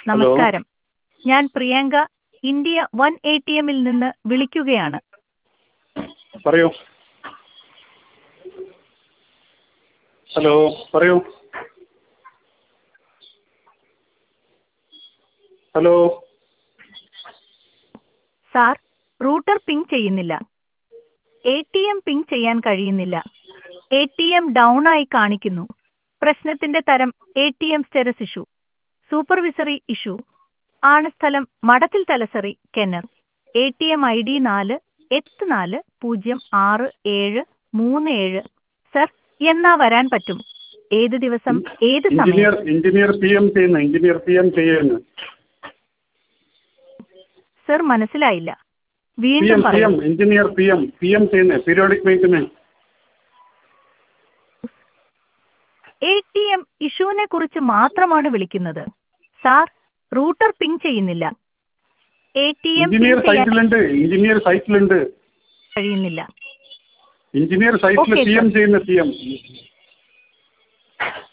നമസ്കാരം ഞാൻ Priyanka India one A T എമ്മിൽ നിന്ന് വിളിക്കുകയാണ് പറയൂ ഹലോ പറയൂ ഹലോ സാർ റൂട്ടർ പിങ് ചെയ്യുന്നില്ല എ ടി എം പിങ് ചെയ്യാൻ കഴിയുന്നില്ല എ ടി എം ഡൗൺ ആയി കാണിക്കുന്നു പ്രശ്നത്തിന്റെ തരം A T M status issue supervisory issue ആണ് സ്ഥലം മടത്തിൽ തലസറി കെന്നർ A T M I D നാല് എട്ട് നാല് പൂജ്യം ആറ് ഏഴ് മൂന്ന് ഏഴ് സർ എന്നാ വരാൻ പറ്റും ഏത് ദിവസം ഏത് സമയം എഞ്ചിനീയർ എഞ്ചിനീയർ പി എം ചെയ്യുന്നു എഞ്ചിനീയർ പി എം ചെയ്യുന്നു സർ മനസ്സിലായില്ല പി വീണ്ടും എം പി പറയൂ M engineer P M P M ചെയ്യുന്നത് periodic maintenance A T M ഇഷ്യൂവിനെ കുറിച്ച് മാത്രമാണ് വിളിക്കുന്നത് സാർ റൂട്ടർ പിങ് ചെയ്യുന്നില്ല A T M engineer ping ചെയ്യാൻ സൈറ്റിലുണ്ട് എഞ്ചിനീയർ സൈറ്റിലുണ്ട് കഴിയുന്നില്ല എഞ്ചിനീയർ സൈറ്റിൽ Okay, പി എം sir. ചെയ്യുന്ന പി എം